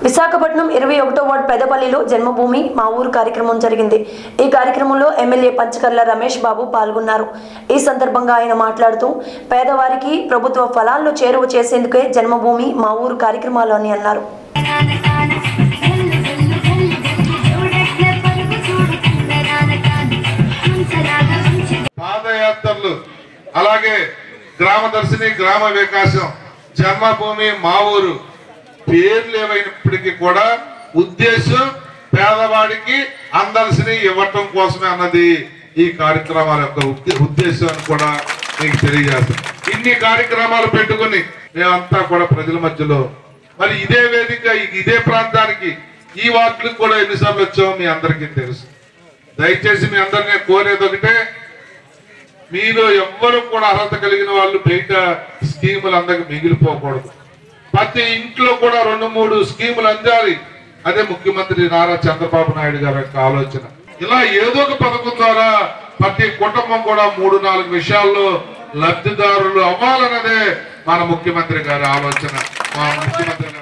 విశాఖపట్నం ఇరవై ఒకటో వార్డు పెదపల్లిలో జన్మభూమి మా ఊరు కార్యక్రమం జరిగింది ఈ కార్యక్రమంలో ఎమ్మెల్యే పంచకర్ల రమేష్ బాబు పాల్గొన్నారు ఈ సందర్భంగా ఆయన మాట్లాడుతూ పేదవారికి ప్రభుత్వ ఫలాలను చేరువ చేసేందుకే జన్మభూమి మా ఊరు కార్యక్రమాలు అని అన్నారు పాదయాత్రలు అలాగే గ్రామ దర్శిని గ్రామ వికాసం జన్మభూమి మా ఊరు పేర్లు ఏమైనప్పటికీ కూడా ఉద్దేశం పేదవాడికి అందరిసిని ఇవ్వటం కోసమే అన్నది ఈ కార్యక్రమాల యొక్క ఉద్ద- ఉద్దేశం అని కూడా మీకు తెలియజేస్తాం ఇన్ని కార్యక్రమాలు పెట్టుకుని మేమంతా కూడా ప్రజల మధ్యలో మరి ఇదే వేదిక ఇదే ప్రాంతానికి ఈ వార్డులకు కూడా ఎన్నిసార్లు వచ్చామో మీ అందరికీ తెలుసు దయచేసి మీ అందరినీ కోరేది ఒకటే మీలో ఎవ్వరు కూడా అర్హత కలిగిన వాళ్ళు బయట స్కీములు అందరికి మిగిలిపోకూడదు ప్రతి ఇంట్లో కూడా రెండు మూడు స్కీములు అందాలి అదే ముఖ్యమంత్రి నారా చంద్రబాబు నాయుడు గారి యొక్క ఆలోచన ఇలా ఏదో ఒక పథకం ద్వారా ప్రతి కుటుంబం కూడా మూడు నాలుగు విషయాల్లో లబ్ధిదారులు అవ్వాలన్నదే మన ముఖ్యమంత్రి గారి ఆలోచన మా ముఖ్యమంత్రి